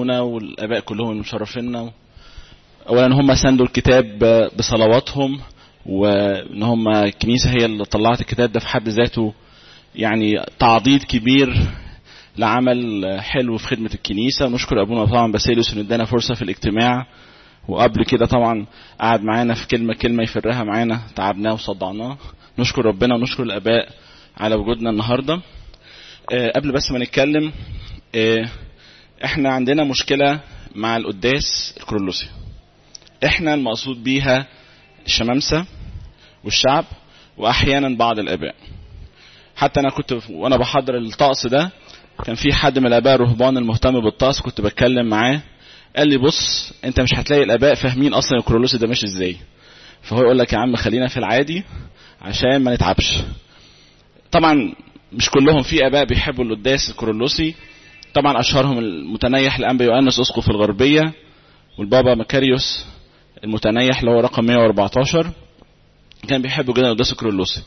شرفونا والاباء كلهم مشرفينا اولا هم ساندوا الكتاب بصلواتهم وان هم الكنيسه هي اللي طلعت الكتاب ده في حد ذاته يعني تعضيد كبير لعمل حلو في خدمه الكنيسه ونشكر ابونا طبعا باسيليوس ان ادانا فرصه في الاجتماع وقبل كده طبعا قعد معانا في كلمه كلمه يفرها معانا تعبناه وصدعناه نشكر ربنا ونشكر الاباء على وجودنا النهارده أه قبل بس ما نتكلم أه احنا عندنا مشكله مع القداس الكرولوسي احنا المقصود بيها الشمامسه والشعب واحيانا بعض الاباء حتى انا كنت وانا بحضر الطقس ده كان في حد من الاباء الرهبان المهتم بالطقس كنت بتكلم معاه قال لي بص انت مش هتلاقي الاباء فاهمين اصلا الكرولوسي ده ماشي ازاي فهو يقول لك يا عم خلينا في العادي عشان ما نتعبش طبعا مش كلهم في اباء بيحبوا القداس الكرولوسي طبعا اشهرهم المتنيح الانبا يوانس اسقف الغربيه والبابا مكاريوس المتنيح اللي هو رقم 114 كان بيحبوا جدا القداس الكرولوسي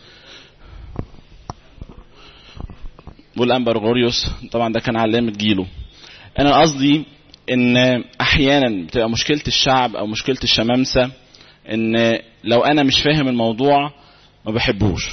والانبا غوريوس طبعا ده كان علامه جيله انا قصدي ان احيانا بتبقى مشكله الشعب او مشكله الشمامسه ان لو انا مش فاهم الموضوع ما بحبوش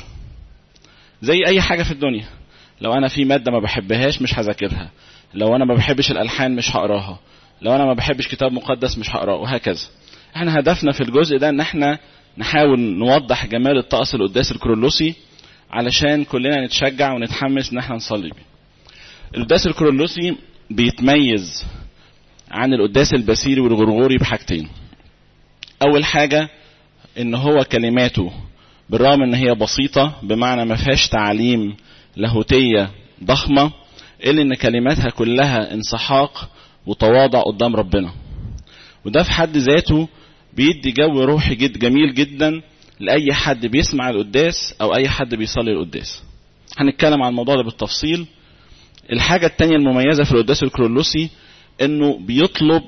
زي اي حاجه في الدنيا لو انا في ماده ما بحبهاش مش هذاكرها لو انا ما بحبش الالحان مش هقراها لو انا ما بحبش كتاب مقدس مش هقراه وهكذا احنا هدفنا في الجزء ده ان احنا نحاول نوضح جمال الطقس القداس الكرولوسي علشان كلنا نتشجع ونتحمس ان احنا نصلي بيه القداس الكرولوسي بيتميز عن القداس البسيري والغرغوري بحاجتين اول حاجه ان هو كلماته بالرغم ان هي بسيطه بمعنى ما فيهاش تعليم لاهوتيه ضخمه الا ان كلماتها كلها انسحاق وتواضع قدام ربنا وده في حد ذاته بيدي جو روحي جد جميل جدا لاي حد بيسمع القداس او اي حد بيصلي القداس هنتكلم عن الموضوع ده بالتفصيل الحاجة التانية المميزة في القداس الكرولوسي انه بيطلب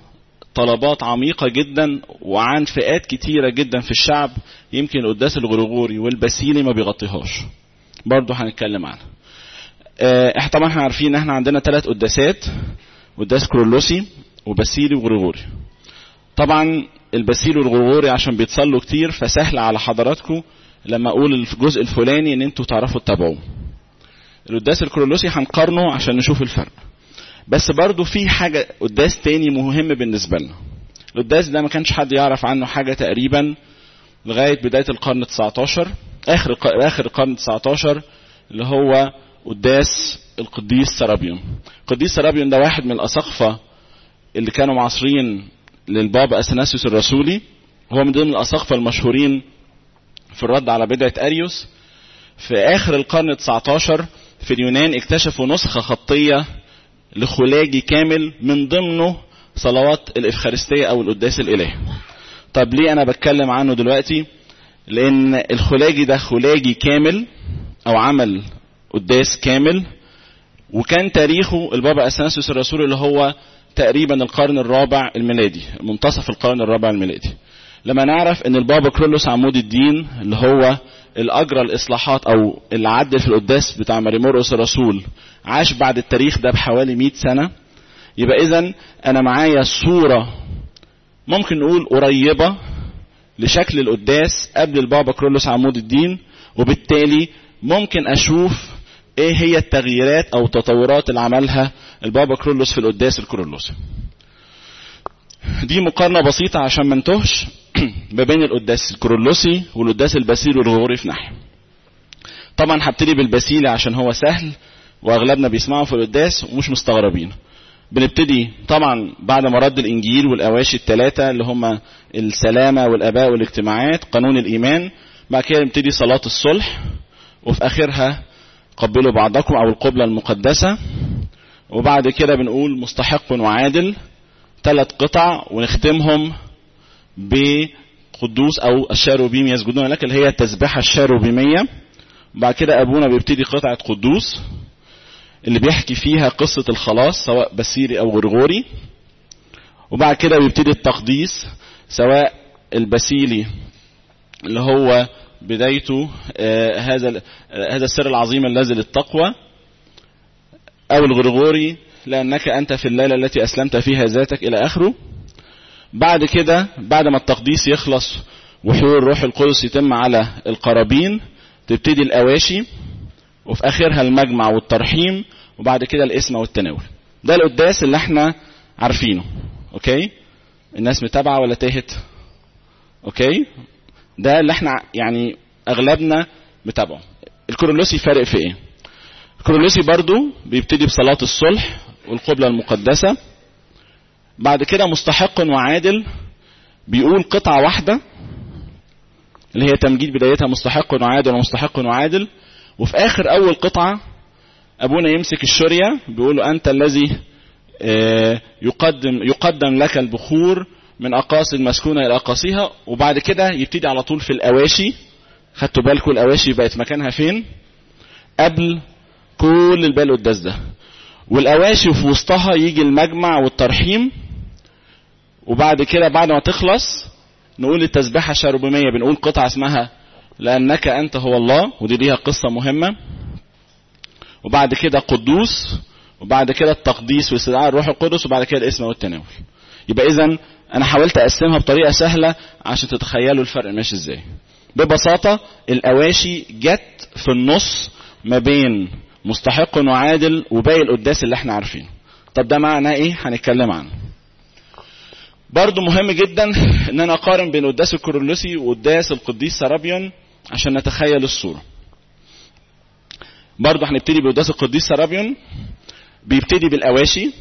طلبات عميقة جدا وعن فئات كتيرة جدا في الشعب يمكن القداس الغرغوري والبسيلي ما بيغطيهاش برضه هنتكلم عنها احنا طبعا احنا عارفين ان احنا عندنا ثلاث قداسات قداس كرولوسي وبسيلي وغرغوري طبعا البسيلي والغرغوري عشان بيتصلوا كتير فسهل على حضراتكم لما اقول الجزء الفلاني ان انتوا تعرفوا تتابعوه القداس الكرولوسي هنقارنه عشان نشوف الفرق بس برضو في حاجة قداس تاني مهم بالنسبة لنا القداس ده ما كانش حد يعرف عنه حاجة تقريبا لغاية بداية القرن 19 آخر آخر القرن 19 اللي هو قداس القديس سرابيون القديس سرابيون ده واحد من الأساقفة اللي كانوا معاصرين للبابا أثناسيوس الرسولي هو من ضمن الأساقفة المشهورين في الرد على بدعة أريوس في آخر القرن 19 في اليونان اكتشفوا نسخة خطية لخلاجي كامل من ضمنه صلوات الإفخارستية أو القداس الإلهي طب ليه أنا بتكلم عنه دلوقتي لأن الخلاجي ده خلاجي كامل أو عمل قداس كامل وكان تاريخه البابا أثناسيوس الرسول اللي هو تقريبا القرن الرابع الميلادي منتصف القرن الرابع الميلادي لما نعرف ان البابا كرولوس عمود الدين اللي هو اللي اجرى الاصلاحات او اللي عدل في القداس بتاع مريمورقس الرسول عاش بعد التاريخ ده بحوالي 100 سنه يبقى اذا انا معايا صوره ممكن نقول قريبه لشكل القداس قبل البابا كرولوس عمود الدين وبالتالي ممكن اشوف ايه هي التغييرات او التطورات اللي عملها البابا كرولوس في القداس الكرولوسي دي مقارنة بسيطة عشان ما انتهش ما بين القداس الكرولوسي والقداس الباسيلي والغوري في ناحية طبعا هبتدي بالباسيلي عشان هو سهل واغلبنا بيسمعوا في القداس ومش مستغربين بنبتدي طبعا بعد ما رد الانجيل والاواشي الثلاثه اللي هم السلامه والاباء والاجتماعات قانون الايمان بعد كده نبتدي صلاه الصلح وفي اخرها قبلوا بعضكم او القبله المقدسه وبعد كده بنقول مستحق وعادل ثلاث قطع ونختمهم بقدوس او الشاروبيم يسجدون لك اللي هي التسبيحه الشاروبيميه بعد كده ابونا بيبتدي قطعه قدوس اللي بيحكي فيها قصة الخلاص سواء بسيري أو غرغوري وبعد كده بيبتدي التقديس سواء البسيلي اللي هو بدايته آه هذا آه هذا السر العظيم الذي للتقوى أو الغرغوري لأنك أنت في الليلة التي أسلمت فيها ذاتك إلى آخره بعد كده بعد ما التقديس يخلص وحلول الروح القدس يتم على القرابين تبتدي الأواشي وفي آخرها المجمع والترحيم وبعد كده الاسم والتناول ده القداس اللي احنا عارفينه اوكي الناس متابعة ولا تاهت اوكي ده اللي احنا يعني اغلبنا متابعه الكورولوسي فارق في ايه الكورولوسي برضو بيبتدي بصلاة الصلح والقبلة المقدسة بعد كده مستحق وعادل بيقول قطعة واحدة اللي هي تمجيد بدايتها مستحق وعادل ومستحق وعادل وفي اخر اول قطعة ابونا يمسك الشرية بيقول له انت الذي يقدم يقدم لك البخور من اقاصي المسكونة الى اقاصيها وبعد كده يبتدي على طول في الاواشي خدتوا بالكم الاواشي بقت مكانها فين قبل كل الباقي القداس ده والاواشي في وسطها يجي المجمع والترحيم وبعد كده بعد ما تخلص نقول التسبيحة الشربومية بنقول قطعة اسمها لأنك أنت هو الله ودي ليها قصة مهمة وبعد كده قدوس وبعد كده التقديس واستدعاء الروح القدس وبعد كده الاسم والتناول يبقى إذا أنا حاولت أقسمها بطريقة سهلة عشان تتخيلوا الفرق ماشي إزاي ببساطة الأواشي جت في النص ما بين مستحق وعادل وباقي القداس اللي احنا عارفينه طب ده معناه ايه هنتكلم عنه برضو مهم جدا ان انا اقارن بين قداس الكورولوسي وقداس القديس سرابيون عشان نتخيل الصورة برضو هنبتدي بقداس القديس سرابيون بيبتدي بالاواشي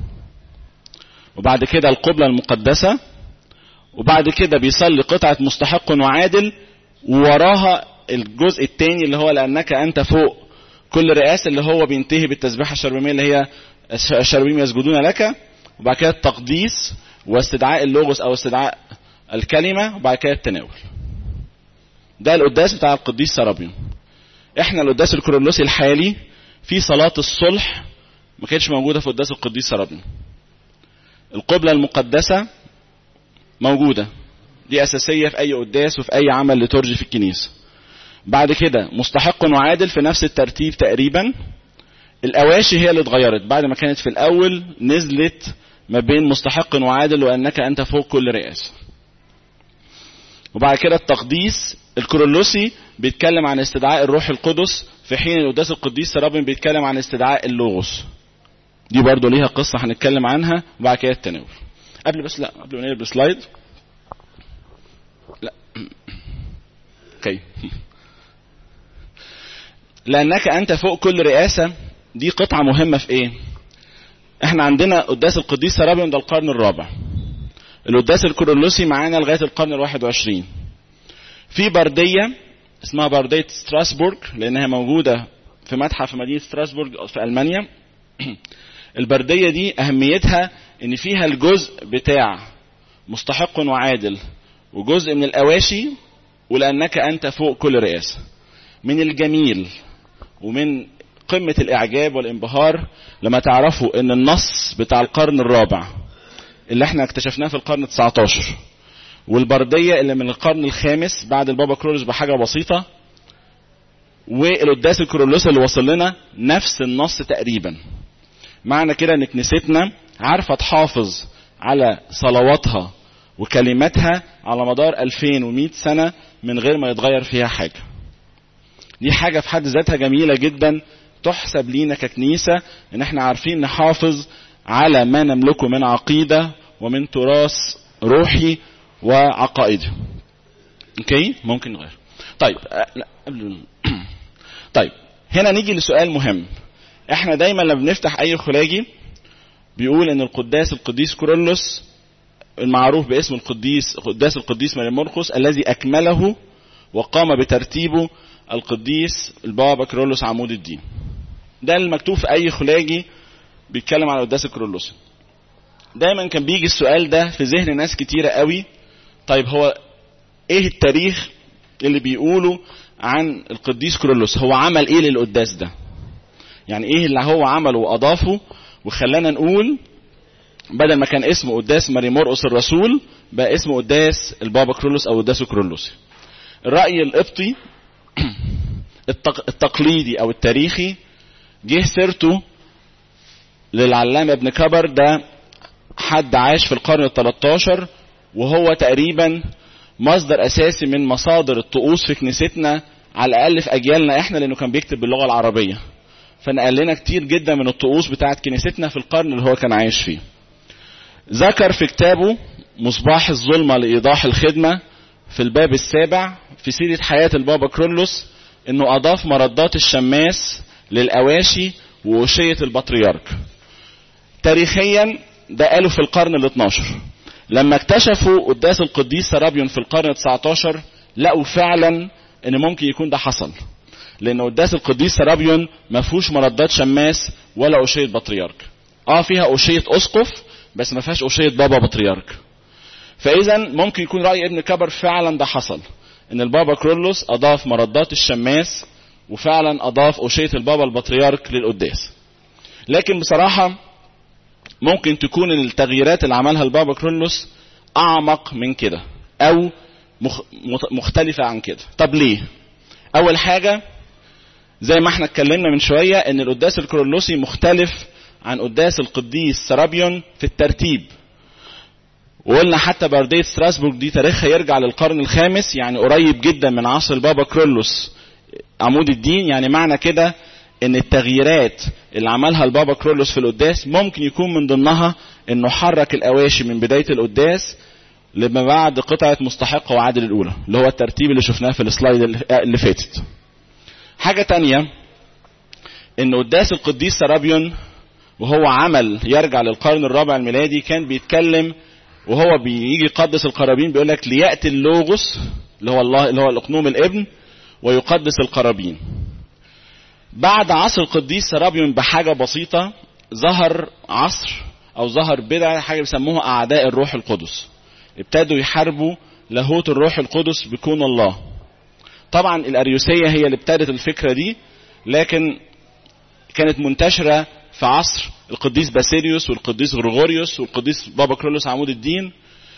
وبعد كده القبلة المقدسة وبعد كده بيصلي قطعة مستحق وعادل ووراها الجزء الثاني اللي هو لأنك أنت فوق كل رئاسة اللي هو بينتهي بالتسبيحة الشربيمية اللي هي الشربيم يسجدون لك وبعد كده التقديس واستدعاء اللغز أو استدعاء الكلمة وبعد كده التناول ده القداس بتاع القديس سرابيون احنا القداس الكورولوسي الحالي في صلاة الصلح ما كانتش موجودة في قداس القديس سرابيون القبلة المقدسة موجودة دي أساسية في أي قداس وفي أي عمل لترجي في الكنيسة بعد كده مستحق وعادل في نفس الترتيب تقريبا الأواشي هي اللي اتغيرت بعد ما كانت في الأول نزلت ما بين مستحق وعادل وأنك أنت فوق كل رئاسة وبعد كده التقديس الكورولوسي بيتكلم عن استدعاء الروح القدس في حين القداس القديس رابن بيتكلم عن استدعاء اللوغوس دي برضو ليها قصة هنتكلم عنها وبعد كده التناول قبل بس لا قبل ما نقلب السلايد لا اوكي لانك انت فوق كل رئاسة دي قطعة مهمة في ايه احنا عندنا قداس القديس سرابيون ده القرن الرابع القداس الكورولوسي معانا لغاية القرن الواحد وعشرين في بردية اسمها بردية ستراسبورغ لانها موجودة في متحف مدينة ستراسبورغ في المانيا البردية دي اهميتها ان فيها الجزء بتاع مستحق وعادل وجزء من الاواشي ولانك انت فوق كل رئاسة من الجميل ومن قمة الاعجاب والانبهار لما تعرفوا ان النص بتاع القرن الرابع اللي احنا اكتشفناه في القرن 19 والبردية اللي من القرن الخامس بعد البابا كرولوس بحاجة بسيطة والقداس الكرولوس اللي وصل لنا نفس النص تقريبا معنى كده ان كنيستنا عارفة تحافظ على صلواتها وكلماتها على مدار 2100 سنة من غير ما يتغير فيها حاجة دي حاجة في حد ذاتها جميلة جدا تحسب لينا ككنيسة ان احنا عارفين نحافظ على ما نملكه من عقيدة ومن تراث روحي وعقائدي اوكي ممكن نغير طيب لا قبل طيب هنا نيجي لسؤال مهم احنا دايما لما بنفتح اي خلاجي بيقول ان القداس القديس كورولوس المعروف باسم القديس قداس القديس ماري مرقس الذي اكمله وقام بترتيبه القديس البابا كرولوس عمود الدين ده المكتوب في اي خلاجي بيتكلم على قداس الكرولوس دايما كان بيجي السؤال ده في ذهن ناس كتيرة قوي طيب هو ايه التاريخ اللي بيقوله عن القديس كرولوس هو عمل ايه للقداس ده يعني ايه اللي هو عمله واضافه وخلانا نقول بدل ما كان اسمه قداس ماري مرقس الرسول بقى اسمه قداس البابا كرولوس او قداس كرولوسي الرأي القبطي التقليدي او التاريخي جه سيرته للعلامة ابن كبر ده حد عاش في القرن ال 13 وهو تقريبا مصدر اساسي من مصادر الطقوس في كنيستنا على الاقل في اجيالنا احنا لانه كان بيكتب باللغه العربيه فنقل لنا كتير جدا من الطقوس بتاعت كنيستنا في القرن اللي هو كان عايش فيه ذكر في كتابه مصباح الظلمه لايضاح الخدمه في الباب السابع في سيره حياه البابا كرولوس انه اضاف مردات الشماس للاواشي ووشيه البطريرك تاريخيا ده قالوا في القرن ال 12 لما اكتشفوا قداس القديس سرابيون في القرن ال 19 لقوا فعلا ان ممكن يكون ده حصل لان قداس القديس سرابيون ما فيهوش مردات شماس ولا اوشيه بطريرك اه فيها اوشيه اسقف بس ما فيهاش اوشيه بابا بطريرك فاذا ممكن يكون راي ابن كبر فعلا ده حصل ان البابا كرولوس اضاف مردات الشماس وفعلا اضاف اوشيه البابا البطريرك للقداس لكن بصراحه ممكن تكون التغييرات اللي عملها البابا كرولوس اعمق من كده او مختلفة عن كده طب ليه اول حاجة زي ما احنا اتكلمنا من شوية ان القداس الكرولوسي مختلف عن قداس القديس سرابيون في الترتيب وقلنا حتى بردية ستراسبورغ دي تاريخها يرجع للقرن الخامس يعني قريب جدا من عصر البابا كرولوس عمود الدين يعني معنى كده ان التغييرات اللي عملها البابا كرولوس في القداس ممكن يكون من ضمنها انه حرك الاواشي من بدايه القداس لما بعد قطعه مستحقه وعادل الاولى اللي هو الترتيب اللي شفناه في السلايد اللي فاتت حاجه تانية ان قداس القديس سرابيون وهو عمل يرجع للقرن الرابع الميلادي كان بيتكلم وهو بيجي يقدس القرابين بيقول لك لياتي اللوغوس اللي هو الله اللي هو الاقنوم الابن ويقدس القرابين بعد عصر القديس سرابيون بحاجة بسيطة ظهر عصر أو ظهر بدعة حاجة بيسموها أعداء الروح القدس ابتدوا يحاربوا لاهوت الروح القدس بكون الله طبعا الأريوسية هي اللي ابتدت الفكرة دي لكن كانت منتشرة في عصر القديس باسيليوس والقديس غريغوريوس والقديس بابا كرولوس عمود الدين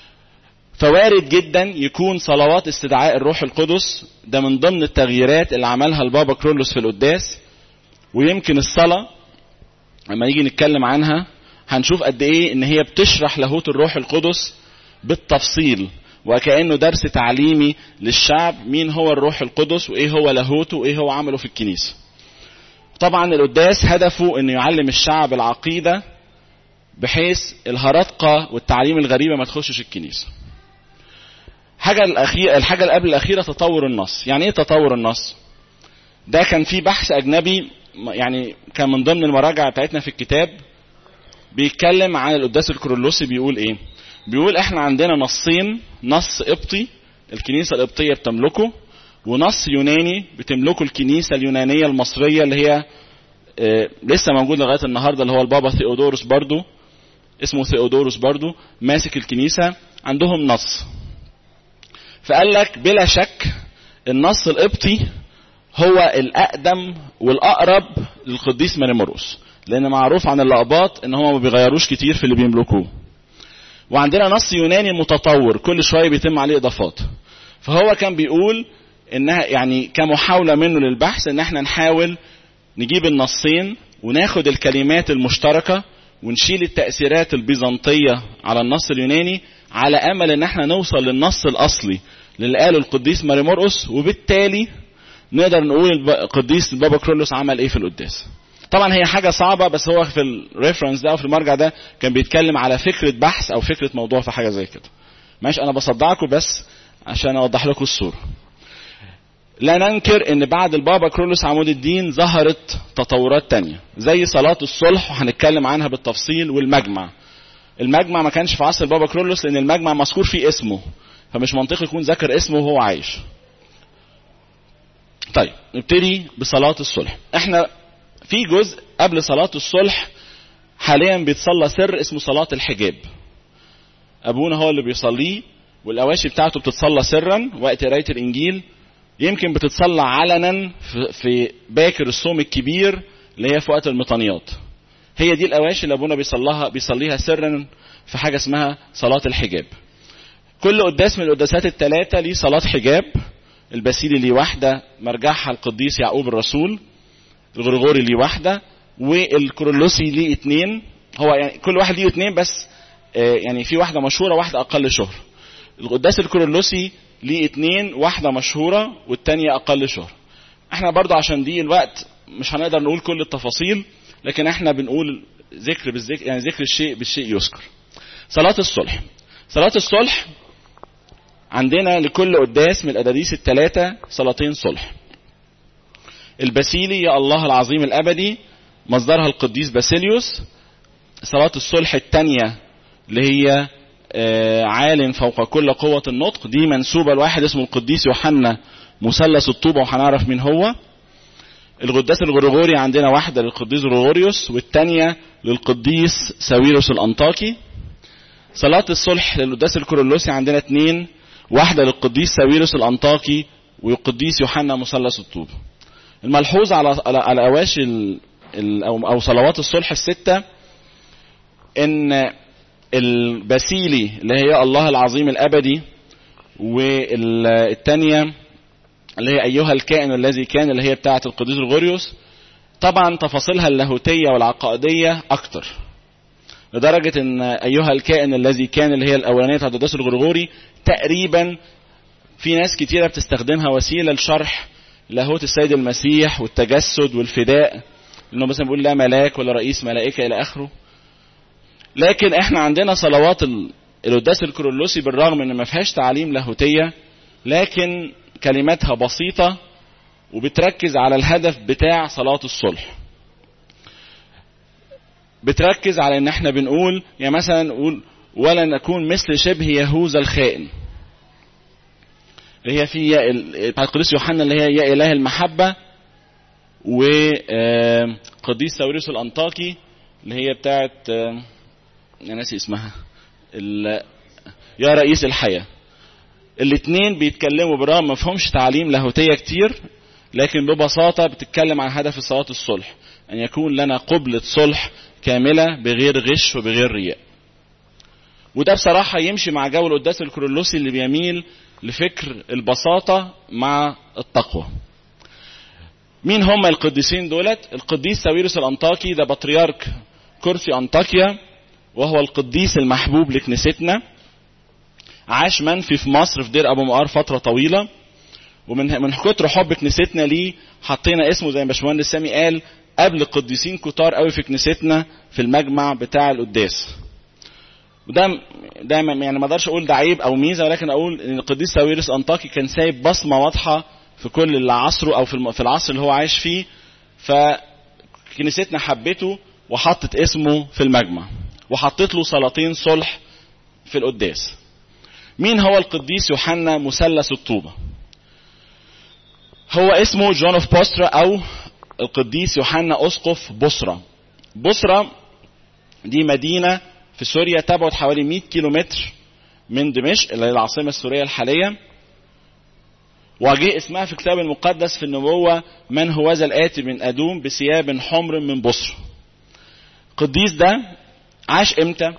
فوارد جدا يكون صلوات استدعاء الروح القدس ده من ضمن التغييرات اللي عملها البابا كرولوس في القداس ويمكن الصلاة لما نيجي نتكلم عنها هنشوف قد ايه ان هي بتشرح لاهوت الروح القدس بالتفصيل وكأنه درس تعليمي للشعب مين هو الروح القدس وايه هو لاهوته وايه هو عمله في الكنيسة طبعا القداس هدفه انه يعلم الشعب العقيدة بحيث الهرطقة والتعليم الغريبة ما تخشش الكنيسة حاجة الأخيرة الحاجة اللي قبل الأخيرة تطور النص يعني إيه تطور النص ده كان في بحث أجنبي يعني كان من ضمن المراجع بتاعتنا في الكتاب بيتكلم عن القداس الكرولوسي بيقول إيه بيقول إحنا عندنا نصين نص قبطي الكنيسة القبطية بتملكه ونص يوناني بتملكه الكنيسة اليونانية المصرية اللي هي آه لسه موجود لغاية النهاردة اللي هو البابا ثيودوروس برضو اسمه ثيودوروس برضو ماسك الكنيسة عندهم نص فقال لك بلا شك النص القبطي هو الأقدم والأقرب للقديس ماريموروس لأن معروف عن الأقباط إن هم ما بيغيروش كتير في اللي بيملكوه وعندنا نص يوناني متطور كل شوية بيتم عليه إضافات فهو كان بيقول إنها يعني كمحاولة منه للبحث إن احنا نحاول نجيب النصين وناخد الكلمات المشتركة ونشيل التأثيرات البيزنطية على النص اليوناني على امل ان احنا نوصل للنص الاصلي اللي قاله القديس ماري مرقس وبالتالي نقدر نقول القديس البابا كرولوس عمل ايه في القداس طبعا هي حاجه صعبه بس هو في الريفرنس ده او في المرجع ده كان بيتكلم على فكره بحث او فكره موضوع في حاجه زي كده ماشي انا بصدعكم بس عشان اوضح لكم الصوره لا ننكر ان بعد البابا كرولوس عمود الدين ظهرت تطورات تانية زي صلاة الصلح وهنتكلم عنها بالتفصيل والمجمع المجمع ما كانش في عصر البابا كرولوس لان المجمع مذكور فيه اسمه فمش منطقي يكون ذكر اسمه وهو عايش طيب نبتدي بصلاة الصلح احنا في جزء قبل صلاة الصلح حاليا بيتصلى سر اسمه صلاة الحجاب ابونا هو اللي بيصليه والاواشي بتاعته بتتصلى سرا وقت قرايه الانجيل يمكن بتتصلى علنا في باكر الصوم الكبير اللي هي في وقت المطانيات هي دي الاواشي اللي ابونا بيصليها بيصليها سرا في حاجه اسمها صلاه الحجاب كل قداس من القداسات الثلاثه ليه صلاه حجاب الباسيلي ليه واحده مرجعها القديس يعقوب الرسول الغريغوري ليه واحده والكورولوسي ليه اتنين هو يعني كل واحد ليه اتنين بس آه، يعني في واحده مشهوره واحده اقل شهره القداس الكورولوسي ليه اتنين واحده مشهوره والتانيه اقل شهره احنا برضو عشان دي الوقت مش هنقدر نقول كل التفاصيل لكن احنا بنقول ذكر بالذكر يعني ذكر الشيء بالشيء يذكر صلاة الصلح صلاة الصلح عندنا لكل قداس من الأداديس الثلاثة صلاتين صلح الباسيلي يا الله العظيم الأبدي مصدرها القديس باسيليوس صلاة الصلح الثانية اللي هي آه، عال فوق كل قوة النطق دي منسوبة لواحد اسمه القديس يوحنا مثلث الطوبة وهنعرف مين هو القداس الغريغوري عندنا واحدة للقديس غريغوريوس والتانية للقديس ساويروس الأنطاكي صلاة الصلح للقداس الكورولوسي عندنا اتنين واحدة للقديس ساويروس الأنطاكي والقديس يوحنا مثلث الطوب الملحوظ على على, على أواشي ال- ال- أو أو صلوات الصلح الستة إن الباسيلي اللي هي الله العظيم الأبدي والتانية اللي هي أيها الكائن الذي كان اللي هي بتاعة القديس الغوريوس طبعا تفاصيلها اللاهوتية والعقائدية أكتر لدرجة ان ايها الكائن الذي كان اللي هي الاولانية بتاعت القداس الغرغوري تقريبا في ناس كتيرة بتستخدمها وسيلة لشرح لاهوت السيد المسيح والتجسد والفداء انه مثلا بيقول لا ملاك ولا رئيس ملائكة الى اخره لكن احنا عندنا صلوات ال- القداس الكرولوسي بالرغم ان ما فيهاش تعاليم لاهوتية لكن كلماتها بسيطة وبتركز على الهدف بتاع صلاة الصلح بتركز على ان احنا بنقول يعني مثلا نقول ولا نكون مثل شبه يهوذا الخائن اللي هي في يا ال- بتاع القديس يوحنا اللي هي يا اله المحبه وقديس ساويرس الانطاكي اللي هي بتاعت آه، انا ناسي اسمها ال- يا رئيس الحياه الاثنين بيتكلموا برغم ما فيهمش تعاليم لاهوتيه كتير لكن ببساطه بتتكلم عن هدف صلاه الصلح ان يكون لنا قبله صلح كامله بغير غش وبغير رياء وده بصراحه يمشي مع جو القداس الكرولوسي اللي بيميل لفكر البساطه مع التقوى مين هم القديسين دولت القديس ساويرس الانطاكي ده بطريرك كرسي انطاكيا وهو القديس المحبوب لكنيستنا عاش منفي في مصر في دير ابو مقار فتره طويله ومن من كتر حب كنيستنا ليه حطينا اسمه زي ما باشمهندس سامي قال قبل قديسين كتار قوي في كنيستنا في المجمع بتاع القداس وده ده يعني ما اقدرش اقول ده عيب او ميزه ولكن اقول ان القديس ساويرس انطاكي كان سايب بصمه واضحه في كل اللي عصره او في الم- في العصر اللي هو عايش فيه فكنيستنا حبته وحطت اسمه في المجمع وحطت له صلاتين صلح في القداس مين هو القديس يوحنا مثلث الطوبه هو اسمه جون اوف بوسترا او القديس يوحنا اسقف بصرة بصرة دي مدينة في سوريا تبعد حوالي 100 كيلو متر من دمشق اللي هي العاصمة السورية الحالية وجه اسمها في الكتاب المقدس في النبوة من هو ذا الآتي من أدوم بثياب حمر من بصرة القديس ده عاش امتى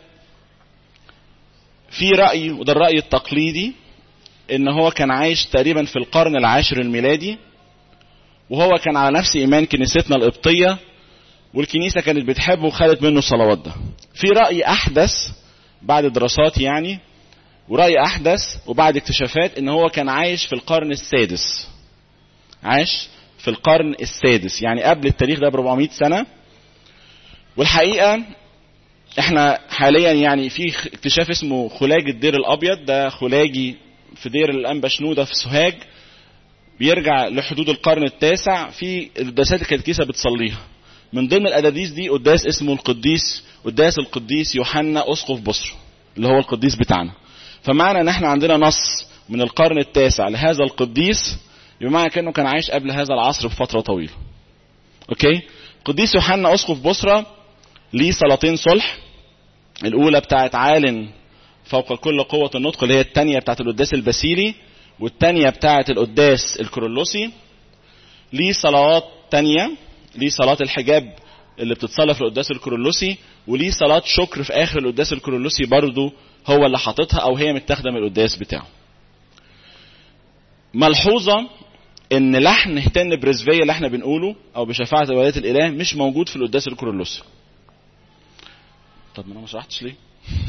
في رأي وده الرأي التقليدي ان هو كان عايش تقريبا في القرن العاشر الميلادي وهو كان على نفس ايمان كنيستنا القبطيه والكنيسه كانت بتحبه وخدت منه الصلوات ده في راي احدث بعد دراسات يعني وراي احدث وبعد اكتشافات ان هو كان عايش في القرن السادس عاش في القرن السادس يعني قبل التاريخ ده ب 400 سنه والحقيقه احنا حاليا يعني في اكتشاف اسمه خلاج الدير الابيض ده خلاجي في دير الانبا شنوده في سوهاج بيرجع لحدود القرن التاسع في القداسات اللي كانت الكنيسه بتصليها من ضمن الاداديس دي قداس اسمه القديس قداس القديس يوحنا اسقف بصر اللي هو القديس بتاعنا فمعنى ان احنا عندنا نص من القرن التاسع لهذا القديس بمعنى كانه كان عايش قبل هذا العصر بفتره طويله اوكي قديس يوحنا اسقف بصره ليه صلاتين صلح الاولى بتاعت عال فوق كل قوة النطق اللي هي الثانية بتاعت القداس الباسيلي والثانية بتاعت القداس الكرولوسي ليه صلوات تانية ليه صلاة الحجاب اللي بتتصلى في القداس الكرولوسي وليه صلاة شكر في آخر القداس الكرولوسي برضو هو اللي حاططها أو هي متاخدة من القداس بتاعه ملحوظة ان لحن هتن برزفية اللي احنا بنقوله او بشفاعة ولاية الاله مش موجود في القداس الكورولوسي طب ما انا ما شرحتش ليه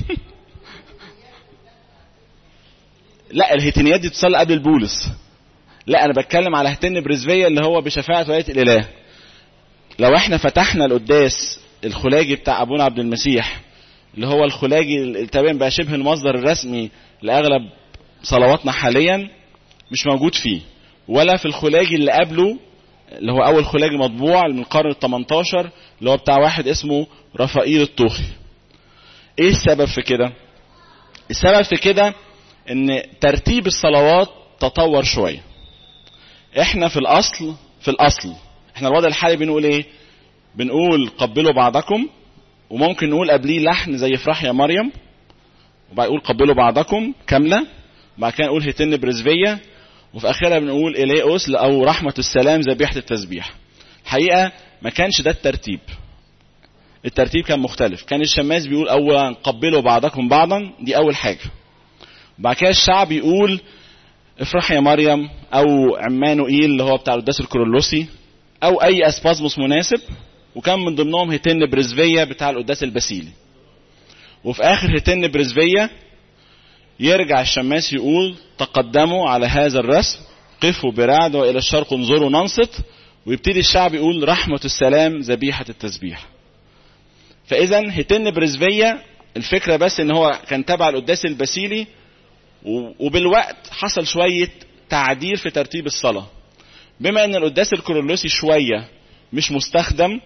لا الهتنيات دي تصلي قبل البولس لا انا بتكلم على هتن برزفية اللي هو بشفاعة ولاية الاله لو احنا فتحنا القداس الخلاجي بتاع ابونا عبد المسيح اللي هو الخلاجي اللي تقريبا بقى شبه المصدر الرسمي لاغلب صلواتنا حاليا مش موجود فيه ولا في الخلاجي اللي قبله اللي هو اول خلاجي مطبوع من القرن ال 18 اللي هو بتاع واحد اسمه رفائيل الطوخي ايه السبب في كده السبب في كده ان ترتيب الصلوات تطور شويه احنا في الاصل في الاصل احنا الوضع الحالي بنقول ايه بنقول قبلوا بعضكم وممكن نقول قبليه لحن زي افرح يا مريم وبعد نقول قبلوا بعضكم كامله وبعد كده نقول هتن برزفيه وفي اخرها بنقول اليوس او رحمه السلام ذبيحه التسبيح الحقيقه ما كانش ده الترتيب الترتيب كان مختلف كان الشماس بيقول اولا قبلوا بعضكم بعضا دي اول حاجه وبعد كده الشعب يقول افرح يا مريم او عمانوئيل اللي هو بتاع القداس الكرولوسي او اي اسبازموس مناسب وكان من ضمنهم هتن برزفية بتاع القداس البسيلي وفي اخر هتن برزفية يرجع الشماس يقول تقدموا على هذا الرسم قفوا برعد والى الشرق انظروا ننصت ويبتدي الشعب يقول رحمة السلام ذبيحة التسبيح فاذا هتن برزفية الفكرة بس ان هو كان تبع القداس البسيلي وبالوقت حصل شوية تعديل في ترتيب الصلاة بما ان القداس الكورولوسي شوية مش مستخدم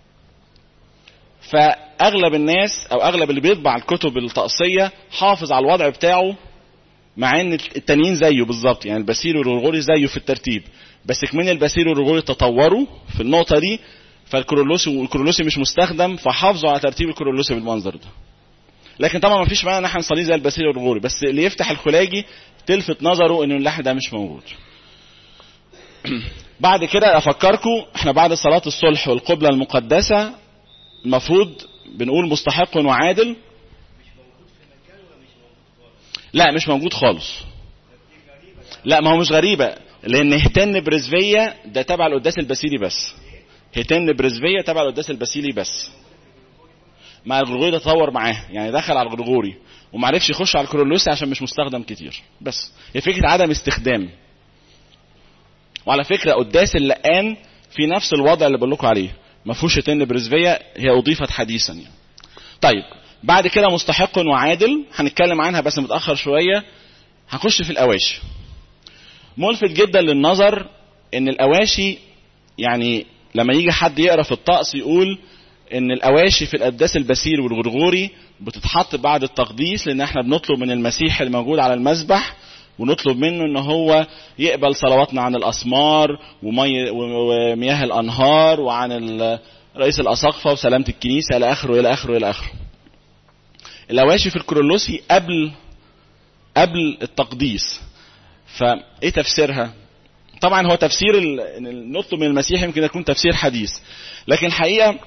فاغلب الناس او اغلب اللي بيطبع الكتب الطقسية حافظ على الوضع بتاعه مع ان التانيين زيه بالظبط يعني البسيل والرغوري زيه في الترتيب بس كمان البسيل والرغوري تطوروا في النقطة دي فالكورولوسي والكورولوسي مش مستخدم فحافظوا على ترتيب الكورولوسي بالمنظر ده لكن طبعا ما فيش معنى ان احنا نصليه زي البسيل والرغوري بس اللي يفتح الخلاجي تلفت نظره ان اللحن ده مش موجود بعد كده افكركم احنا بعد صلاة الصلح والقبلة المقدسة المفروض بنقول مستحق وعادل لا مش موجود خالص لا ما هو مش غريبة لان هتن برزفية ده تبع القداس البسيلي بس هتن برزفية تبع القداس البسيلي بس مع الغرغوري ده تطور معاه يعني دخل على الغرغوري ومعرفش يخش على الكرولوسي عشان مش مستخدم كتير بس هي فكرة عدم استخدام وعلى فكرة قداس اللقان في نفس الوضع اللي بقول لكم عليه ما فيهوش تن برزفية هي أضيفت حديثا يعني. طيب بعد كده مستحق وعادل هنتكلم عنها بس متأخر شوية هنخش في الأواشي ملفت جدا للنظر ان الأواشي يعني لما يجي حد يقرا في الطقس يقول ان الأواشي في القداس البسيل والغرغوري بتتحط بعد التقديس لان احنا بنطلب من المسيح الموجود على المذبح ونطلب منه ان هو يقبل صلواتنا عن الاسمار ومي ومياه الانهار وعن رئيس الاساقفه وسلامه الكنيسه الى اخره الى اخره الى اخره. الاواشي في الكرولوسي قبل قبل التقديس. فايه تفسيرها؟ طبعا هو تفسير ان نطلب من المسيح يمكن يكون تفسير حديث. لكن الحقيقه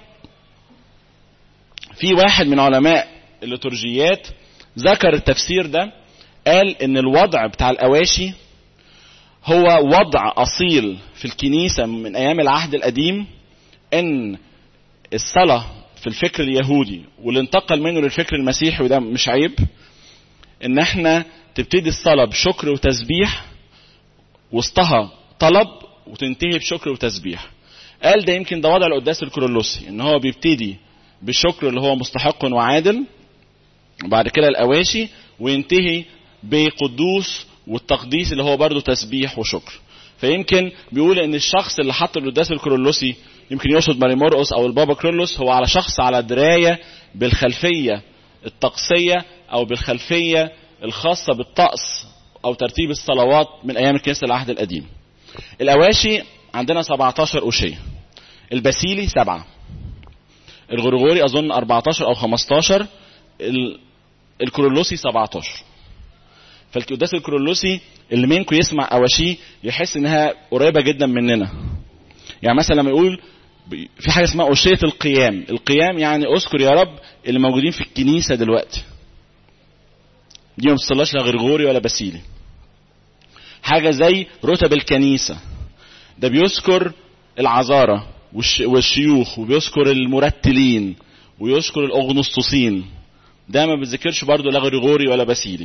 في واحد من علماء الليتورجيات ذكر التفسير ده قال ان الوضع بتاع الاواشي هو وضع اصيل في الكنيسة من ايام العهد القديم ان الصلاة في الفكر اليهودي واللي انتقل منه للفكر المسيحي وده مش عيب ان احنا تبتدي الصلاة بشكر وتسبيح وسطها طلب وتنتهي بشكر وتسبيح قال ده يمكن ده وضع القداس الكرولوسي ان هو بيبتدي بالشكر اللي هو مستحق وعادل وبعد كده الاواشي وينتهي بقدوس والتقديس اللي هو برضه تسبيح وشكر فيمكن بيقول ان الشخص اللي حط القداس الكرولوسي يمكن يقصد ماري مرقس او البابا كرولوس هو على شخص على درايه بالخلفيه الطقسيه او بالخلفيه الخاصه بالطقس او ترتيب الصلوات من ايام الكنيسه العهد القديم. الاواشي عندنا 17 اوشيه. البسيلي سبعه. الغرغوري اظن 14 او 15 الكرولوسي 17. فالقداس الكرولوسي اللي منكم يسمع اواشيه يحس انها قريبه جدا مننا. يعني مثلا لما يقول في حاجه اسمها اوشيه القيام، القيام يعني اذكر يا رب اللي موجودين في الكنيسه دلوقتي. دي ما بتصلاش لا غرغوري ولا بسيلي. حاجه زي رتب الكنيسه. ده بيذكر العذارة والشيوخ وبيذكر المرتلين ويذكر الاغنسطسين ده ما بيذكرش برضه لا غريغوري ولا باسيلي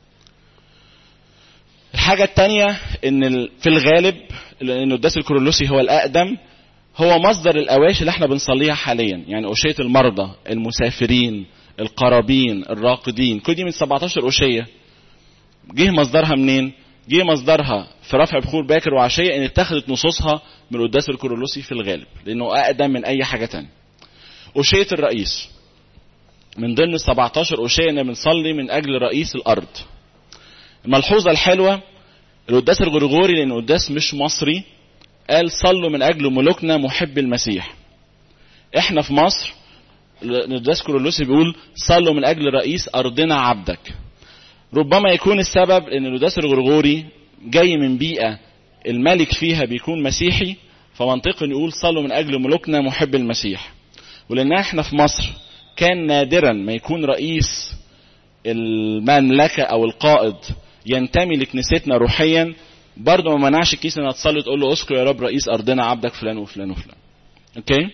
الحاجة التانية ان في الغالب لان القداس الكورولوسي هو الاقدم هو مصدر الاواشي اللي احنا بنصليها حاليا يعني اوشية المرضى المسافرين القرابين الراقدين كل دي من 17 اوشية جه مصدرها منين جه مصدرها في رفع بخور باكر وعشية ان اتخذت نصوصها من القداس الكورولوسي في الغالب لانه اقدم من اي حاجة تانية اوشية الرئيس من ضمن ال 17 اوشية ان بنصلي من اجل رئيس الارض الملحوظة الحلوة القداس الغريغوري لان القداس مش مصري قال صلوا من اجل ملوكنا محب المسيح احنا في مصر القداس كورولوسي بيقول صلوا من اجل رئيس ارضنا عبدك ربما يكون السبب ان القداس الغرغوري جاي من بيئة الملك فيها بيكون مسيحي فمنطقي نقول صلوا من اجل ملوكنا محب المسيح ولان احنا في مصر كان نادرا ما يكون رئيس المملكة او القائد ينتمي لكنيستنا روحيا برضه ما منعش الكنيسه انها تصلي تقول له اذكر يا رب رئيس ارضنا عبدك فلان وفلان وفلان. اوكي؟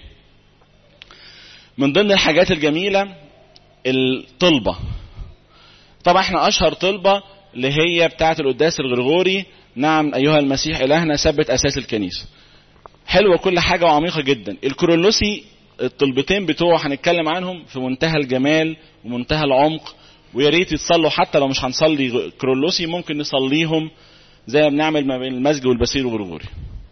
من ضمن الحاجات الجميله الطلبه. طبعا احنا اشهر طلبه اللي هي بتاعه القداس الغرغوري نعم ايها المسيح الهنا ثبت اساس الكنيسه. حلوه كل حاجه وعميقه جدا. الكورولوسي الطلبتين بتوعه هنتكلم عنهم في منتهى الجمال ومنتهى العمق ويا ريت يتصلوا حتى لو مش هنصلي كرولوسي ممكن نصليهم زي ما بنعمل ما بين المسجد والبسيل والغرغوري.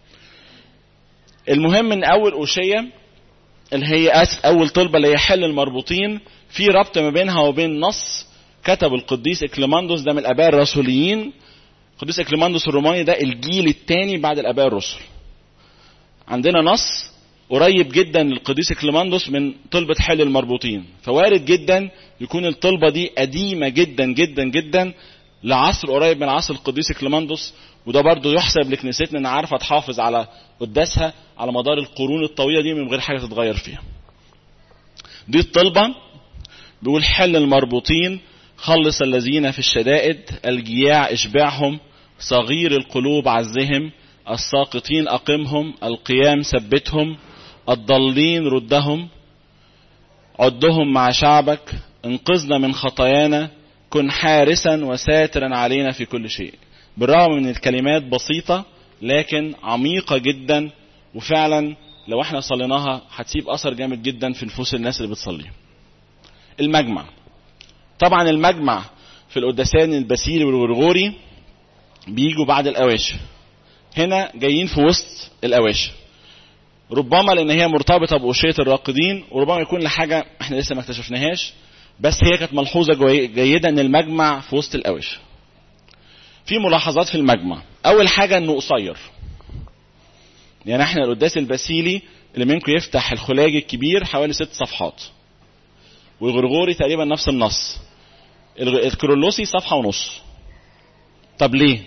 المهم ان اول اوشيه اللي هي أس اول طلبه اللي هي حل المربوطين في ربط ما بينها وبين نص كتب القديس اكليماندوس ده من الاباء الرسوليين القديس اكليماندوس الروماني ده الجيل الثاني بعد الاباء الرسل. عندنا نص قريب جدا للقديس اكليماندوس من طلبة حل المربوطين فوارد جدا يكون الطلبة دي قديمة جدا جدا جدا لعصر قريب من عصر القديس اكليماندوس وده برضه يحسب لكنيستنا انها عارفه تحافظ على قداسها على مدار القرون الطويله دي من غير حاجه تتغير فيها. دي الطلبه بيقول حل المربوطين خلص الذين في الشدائد الجياع اشبعهم صغير القلوب عزهم الساقطين اقمهم القيام ثبتهم الضالين ردهم عدهم مع شعبك انقذنا من خطايانا كن حارسا وساترا علينا في كل شيء بالرغم من الكلمات بسيطة لكن عميقة جدا وفعلا لو احنا صليناها هتسيب اثر جامد جدا في نفوس الناس اللي بتصليها المجمع طبعا المجمع في القداسان البسيلي والغرغوري بيجوا بعد الاواشي هنا جايين في وسط الاواشي ربما لان هي مرتبطه باوشيه الراقدين وربما يكون لحاجه احنا لسه ما اكتشفناهاش بس هي كانت ملحوظه جيده ان المجمع في وسط الاواشي في ملاحظات في المجمع اول حاجه انه قصير يعني احنا القداس البسيلي اللي منكم يفتح الخلاج الكبير حوالي ست صفحات والغرغوري تقريبا نفس النص الكرولوسي صفحه ونص طب ليه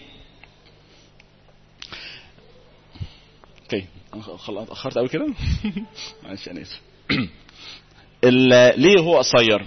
اوكي اخرت قوي كده معلش انا اسف ليه هو قصير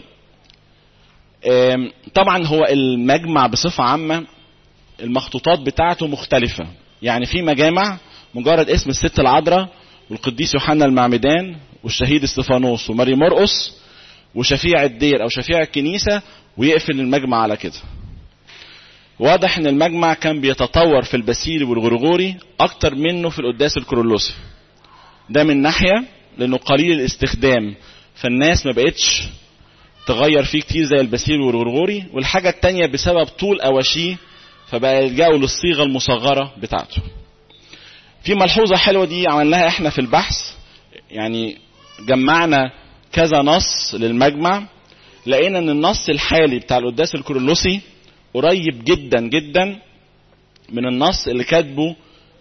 طبعا هو المجمع بصفه عامه المخطوطات بتاعته مختلفه يعني في مجامع مجرد اسم الست العذراء والقديس يوحنا المعمدان والشهيد استفانوس وماري مرقس وشفيع الدير او شفيع الكنيسه ويقفل المجمع على كده واضح ان المجمع كان بيتطور في البسيلي والغرغوري اكتر منه في القداس الكرولوسي ده من ناحيه لانه قليل الاستخدام فالناس ما بقتش تغير فيه كتير زي البسيل والغرغوري والحاجه التانية بسبب طول اواشيه فبقى يلجأوا للصيغه المصغره بتاعته في ملحوظه حلوه دي عملناها احنا في البحث يعني جمعنا كذا نص للمجمع لقينا ان النص الحالي بتاع القداس الكرولوسي قريب جدا جدا من النص اللي كاتبه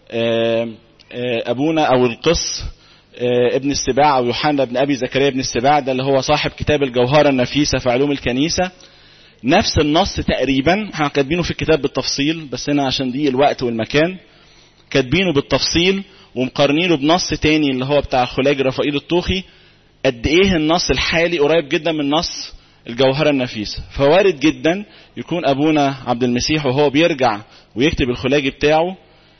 ابونا او القس ابن السباع او يوحنا بن ابي زكريا بن السباع ده اللي هو صاحب كتاب الجوهره النفيسه في علوم الكنيسه نفس النص تقريبا احنا كاتبينه في الكتاب بالتفصيل بس هنا عشان دي الوقت والمكان كاتبينه بالتفصيل ومقارنينه بنص تاني اللي هو بتاع خلاج رفائيل الطوخي قد ايه النص الحالي قريب جدا من نص الجوهرة النفيسة فوارد جدا يكون أبونا عبد المسيح وهو بيرجع ويكتب الخلاجي بتاعه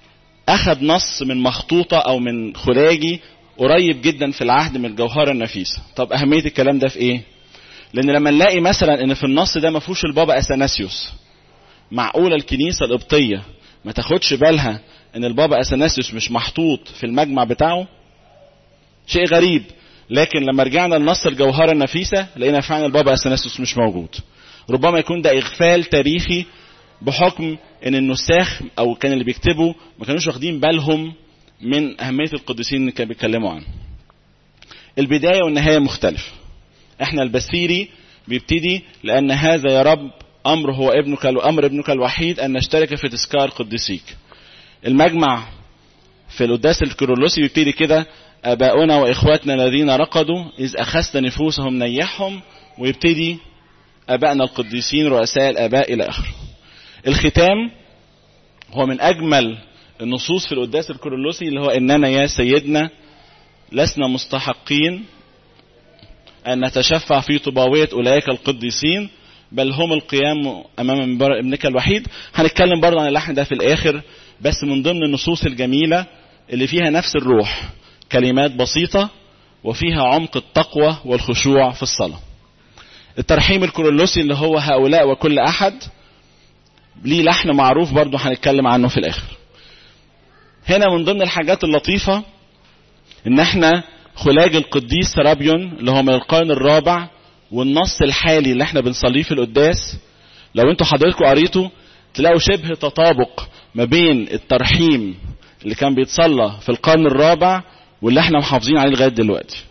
اخذ نص من مخطوطة او من خلاجي قريب جدا في العهد من الجوهرة النفيسة طب اهمية الكلام ده في ايه لان لما نلاقي مثلا ان في النص ده ما فيهوش البابا اثناسيوس معقولة الكنيسة القبطية ما تاخدش بالها ان البابا اثناسيوس مش محطوط في المجمع بتاعه شيء غريب لكن لما رجعنا لنص الجوهرة النفيسة لقينا فعلا البابا اثناسيوس مش موجود ربما يكون ده اغفال تاريخي بحكم ان النساخ او كان اللي بيكتبوا ما كانوش واخدين بالهم من اهميه القديسين اللي كانوا بيتكلموا عنه. البدايه والنهايه مختلف. احنا البسيري بيبتدي لان هذا يا رب امر هو ابنك امر ابنك الوحيد ان نشترك في تذكار قديسيك. المجمع في القداس الكيرلسي بيبتدي كده اباؤنا واخواتنا الذين رقدوا اذ اخذت نفوسهم نيحهم ويبتدي ابائنا القديسين رؤساء الاباء الى اخره. الختام هو من اجمل النصوص في القداس الكورولوسي اللي هو اننا يا سيدنا لسنا مستحقين ان نتشفع في طباويه اولئك القديسين بل هم القيام امام منبر ابنك الوحيد هنتكلم برضه عن اللحن ده في الاخر بس من ضمن النصوص الجميله اللي فيها نفس الروح كلمات بسيطه وفيها عمق التقوى والخشوع في الصلاه الترحيم الكورولوسي اللي هو هؤلاء وكل احد ليه لحن معروف برضه هنتكلم عنه في الاخر هنا من ضمن الحاجات اللطيفة ان احنا خلاج القديس سرابيون اللي هو من القرن الرابع والنص الحالي اللي احنا بنصليه في القداس لو انتوا حضرتكم قريتوا تلاقوا شبه تطابق ما بين الترحيم اللي كان بيتصلى في القرن الرابع واللي احنا محافظين عليه لغايه دلوقتي.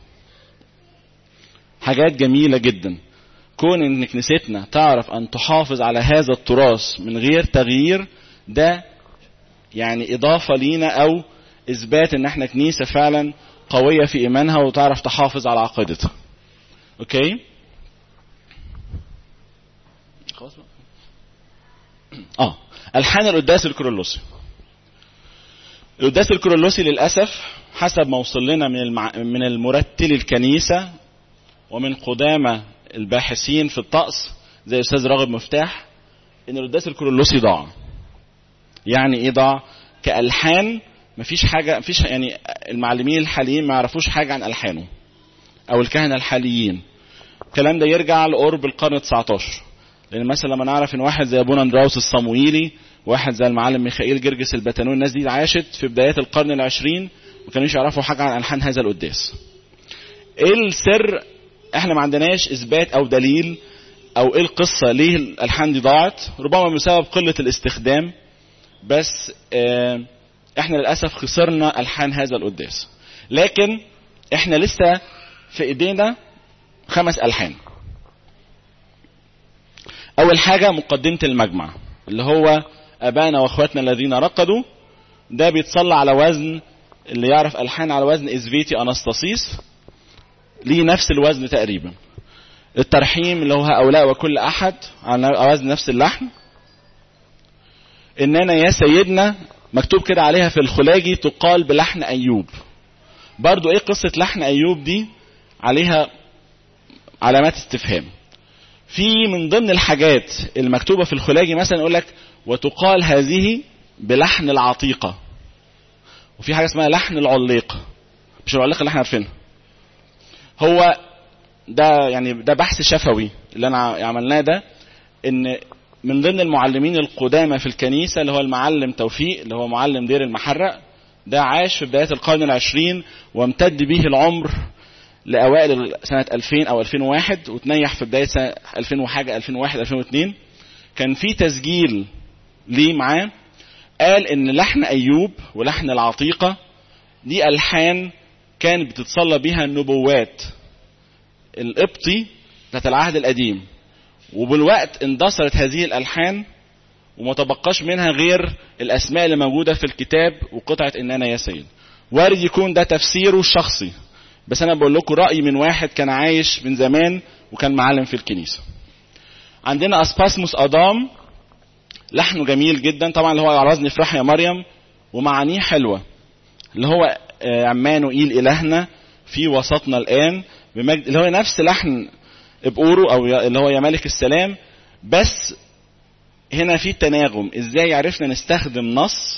حاجات جميله جدا. كون ان كنيستنا تعرف ان تحافظ على هذا التراث من غير تغيير ده يعني اضافه لينا او اثبات ان احنا كنيسه فعلا قويه في ايمانها وتعرف تحافظ على عقيدتها. اوكي؟ خلاص اه الحان القداس الكرولوسي. القداس الكرولوسي للاسف حسب ما وصل لنا من المع... من المرتل الكنيسه ومن قدامى الباحثين في الطقس زي الاستاذ راغب مفتاح ان القداس الكرولوسي ضاع. يعني ايه ضاع؟ كالحان مفيش حاجه مفيش يعني المعلمين الحاليين ما يعرفوش حاجه عن الحانه او الكهنه الحاليين. الكلام ده يرجع لقرب القرن 19 لان مثلا لما نعرف ان واحد زي ابونا اندراوس الصموئيلي واحد زي المعلم ميخائيل جرجس البتنون الناس دي عاشت في بدايات القرن العشرين ما كانوش يعرفوا حاجه عن الحان هذا القداس. ايه السر؟ احنا ما عندناش اثبات او دليل او ايه القصه ليه الالحان دي ضاعت؟ ربما بسبب قله الاستخدام بس اه احنا للاسف خسرنا الحان هذا القداس. لكن احنا لسه في ايدينا خمس الحان. اول حاجه مقدمه المجمع اللي هو ابانا واخواتنا الذين رقدوا ده بيتصلى على وزن اللي يعرف الحان على وزن ازفيتي انستاسيس ليه نفس الوزن تقريبا الترحيم اللي هو هؤلاء وكل احد على وزن نفس اللحن اننا يا سيدنا مكتوب كده عليها في الخلاجي تقال بلحن ايوب برضو ايه قصة لحن ايوب دي عليها علامات استفهام في من ضمن الحاجات المكتوبة في الخلاجي مثلا يقول لك وتقال هذه بلحن العتيقة وفي حاجة اسمها لحن العليق مش العليق اللي احنا عارفينها هو ده يعني ده بحث شفوي اللي انا عملناه ده ان من ضمن المعلمين القدامى في الكنيسة اللي هو المعلم توفيق اللي هو معلم دير المحرق ده عاش في بداية القرن العشرين وامتد به العمر لأوائل سنة 2000 أو 2001 وتنيح في بداية سنة 2000 وحاجة 2001 2002 كان في تسجيل ليه معاه قال إن لحن أيوب ولحن العتيقة دي ألحان كانت بتتصلى بها النبوات القبطي بتاعت العهد القديم وبالوقت اندثرت هذه الألحان وما تبقاش منها غير الأسماء اللي موجودة في الكتاب وقطعة إننا يا سيد وارد يكون ده تفسيره الشخصي بس انا بقول لكم راي من واحد كان عايش من زمان وكان معلم في الكنيسه عندنا اسباسموس ادام لحنه جميل جدا طبعا اللي هو على وزن افرح يا مريم ومعانيه حلوه اللي هو عمانوئيل الهنا في وسطنا الان بمجد اللي هو نفس لحن ابقورو او اللي هو يا ملك السلام بس هنا في تناغم ازاي عرفنا نستخدم نص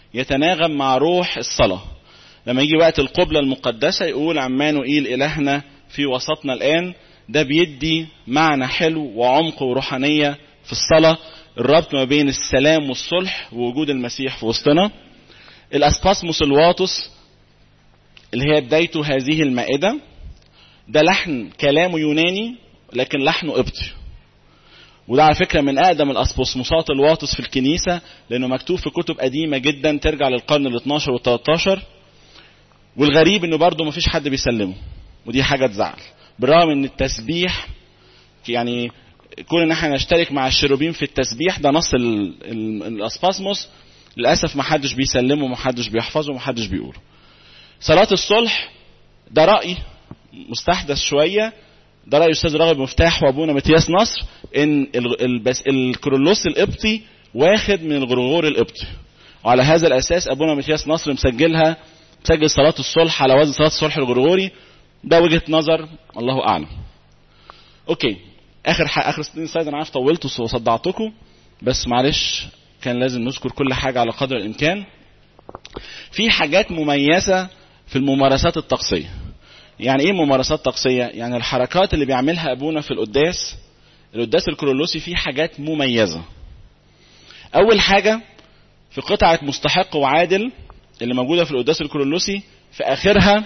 يتناغم مع روح الصلاة لما يجي وقت القبلة المقدسة يقول عمانوئيل إلهنا في وسطنا الآن ده بيدي معنى حلو وعمق وروحانية في الصلاة الربط ما بين السلام والصلح ووجود المسيح في وسطنا الأسباسموس الواطس اللي هي بدايته هذه المائدة ده لحن كلامه يوناني لكن لحنه قبطي وده على فكرة من أقدم الأسبوسموسات الواطس في الكنيسة لأنه مكتوب في كتب قديمة جدا ترجع للقرن ال 12 وال 13 والغريب إنه برضه مفيش حد بيسلمه ودي حاجة تزعل بالرغم إن التسبيح يعني كون إن احنا نشترك مع الشيروبيم في التسبيح ده نص الأسباسموس للأسف ما حدش بيسلمه ما حدش بيحفظه ما حدش بيقوله صلاة الصلح ده رأي مستحدث شوية ده رأي أستاذ راغب مفتاح وأبونا متياس نصر إن البس الكرولوس القبطي واخد من الغرغور القبطي وعلى هذا الأساس أبونا متياس نصر مسجلها مسجل صلاة الصلح على وزن صلاة الصلح الغرغوري ده وجهة نظر الله أعلم. أوكي آخر حق آخر 60 سلايد أنا عارف طولت وصدعتكم بس معلش كان لازم نذكر كل حاجة على قدر الإمكان. في حاجات مميزة في الممارسات الطقسية. يعني ايه ممارسات طقسيه يعني الحركات اللي بيعملها ابونا في القداس القداس الكرولوسي فيه حاجات مميزه اول حاجه في قطعه مستحق وعادل اللي موجوده في القداس الكرولوسي في اخرها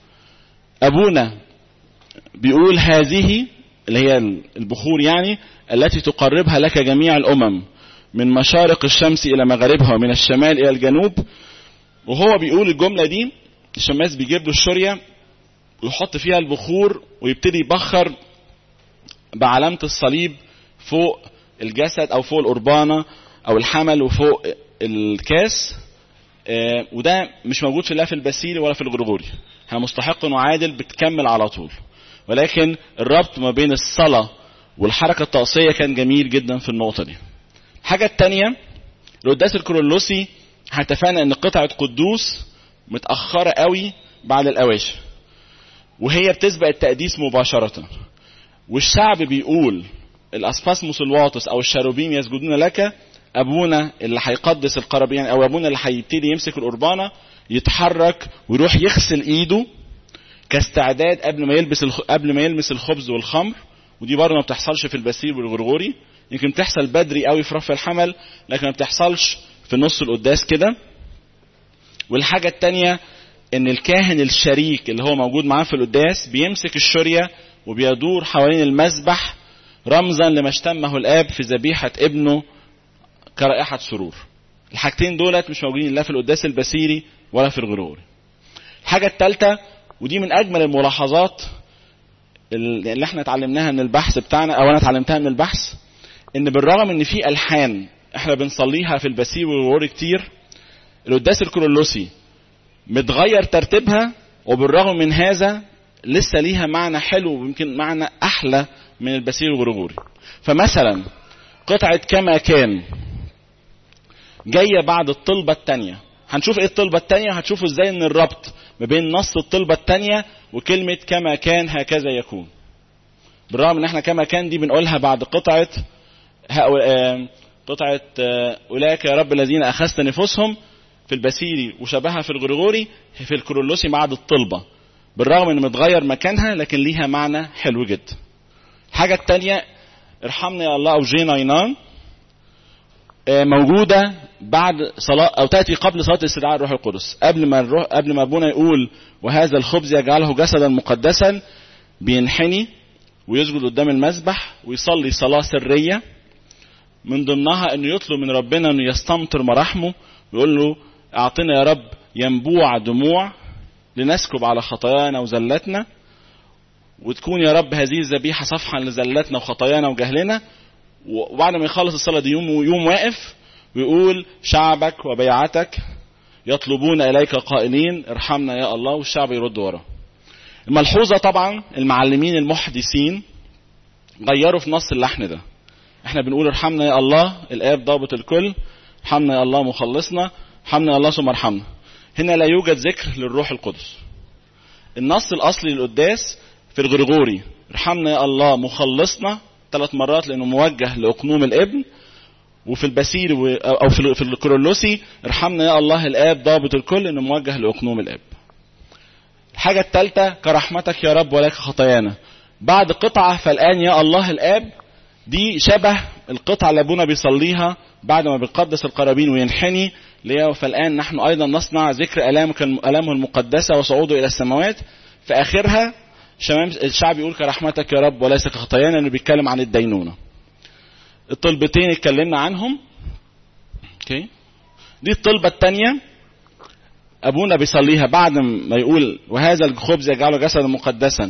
ابونا بيقول هذه اللي هي البخور يعني التي تقربها لك جميع الامم من مشارق الشمس الى مغاربها ومن الشمال الى الجنوب وهو بيقول الجمله دي الشماس بيجيب له الشوريه ويحط فيها البخور ويبتدي يبخر بعلامة الصليب فوق الجسد أو فوق القربانة أو الحمل وفوق الكاس آه وده مش موجود في لا في البسيلي ولا في الغرغوري احنا مستحق وعادل بتكمل على طول ولكن الربط ما بين الصلاة والحركة الطقسية كان جميل جدا في النقطة دي الحاجة التانية القداس الكرولوسي اتفقنا ان قطعة قدوس متأخرة قوي بعد الأواشي وهي بتسبق التقديس مباشرة والشعب بيقول الأسفاسموس الواطس أو الشاروبيم يسجدون لك أبونا اللي هيقدس القرابين أو أبونا اللي هيبتدي يمسك القربانة يتحرك ويروح يغسل إيده كاستعداد قبل ما يلبس الخ... قبل ما يلمس الخبز والخمر ودي برضه ما بتحصلش في البسيل والغرغوري يمكن بتحصل بدري قوي في رفع الحمل لكن ما بتحصلش في نص القداس كده والحاجة التانية ان الكاهن الشريك اللي هو موجود معاه في القداس بيمسك الشرية وبيدور حوالين المذبح رمزا لما اشتمه الاب في ذبيحة ابنه كرائحة سرور الحاجتين دولت مش موجودين لا في القداس البسيري ولا في الغروري الحاجة الثالثة ودي من اجمل الملاحظات اللي احنا اتعلمناها من البحث بتاعنا او انا اتعلمتها من البحث ان بالرغم ان في الحان احنا بنصليها في البسيري والغروري كتير القداس الكرولوسي متغير ترتيبها وبالرغم من هذا لسه ليها معنى حلو ويمكن معنى احلى من البسير الغرغوري فمثلا قطعة كما كان جاية بعد الطلبة الثانية هنشوف ايه الطلبة الثانية وهتشوفوا ازاي ان الربط ما بين نص الطلبة الثانية وكلمة كما كان هكذا يكون بالرغم ان احنا كما كان دي بنقولها بعد قطعة قطعة أولئك يا رب الذين أخذت نفوسهم في البسيري وشبهها في الغرغوري في الكرولوسي بعد الطلبة بالرغم ان متغير مكانها لكن ليها معنى حلو جدا الحاجة التانية ارحمنا يا الله او جيناينان موجودة بعد صلاة أو تأتي قبل صلاة استدعاء الروح القدس قبل ما الروح قبل ما أبونا يقول وهذا الخبز يجعله جسدا مقدسا بينحني ويسجد قدام المذبح ويصلي صلاة سرية من ضمنها انه يطلب من ربنا انه يستمطر مراحمه ويقول له اعطنا يا رب ينبوع دموع لنسكب على خطايانا وزلتنا وتكون يا رب هذه الذبيحه صفحا لزلتنا وخطايانا وجهلنا وبعد ما يخلص الصلاه دي يوم يوم واقف ويقول شعبك وبيعتك يطلبون اليك قائلين ارحمنا يا الله والشعب يرد وراه. الملحوظه طبعا المعلمين المحدثين غيروا في نص اللحن ده. احنا بنقول ارحمنا يا الله الاب ضابط الكل ارحمنا يا الله مخلصنا ارحمنا يا الله ثم ارحمنا. هنا لا يوجد ذكر للروح القدس. النص الاصلي للقداس في الغرغوري ارحمنا يا الله مخلصنا ثلاث مرات لانه موجه لاقنوم الابن وفي البسير و... او في في الكرولوسي ارحمنا يا الله الاب ضابط الكل انه موجه لاقنوم الاب الحاجة الثالثة كرحمتك يا رب ولك خطايانا بعد قطعة فالآن يا الله الآب دي شبه القطعة اللي أبونا بيصليها بعد ما بيقدس القرابين وينحني ليه فالآن نحن أيضا نصنع ذكر ألامك ألامه المقدسة وصعوده إلى السماوات في آخرها شمام الشعب يقول كرحمتك يا رب وليس كخطايانا انه بيتكلم عن الدينونة الطلبتين اتكلمنا عنهم اوكي دي الطلبة الثانية ابونا بيصليها بعد ما يقول وهذا الخبز يجعله جسدا مقدسا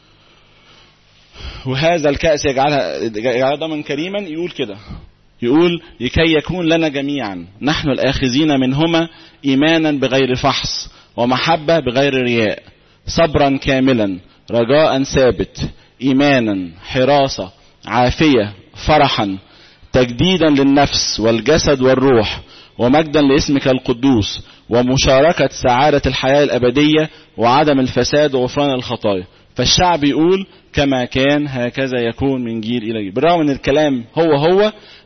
وهذا الكأس يجعلها يجعلها دما كريما يقول كده يقول لكي يكون لنا جميعا نحن الآخذين منهما إيمانا بغير فحص ومحبة بغير رياء صبرا كاملا رجاء ثابت إيمانا حراسة عافية فرحا تجديدا للنفس والجسد والروح ومجدا لاسمك القدوس ومشاركة سعادة الحياة الأبدية وعدم الفساد وغفران الخطايا فالشعب يقول كما كان هكذا يكون من جيل إلى جيل بالرغم من الكلام هو هو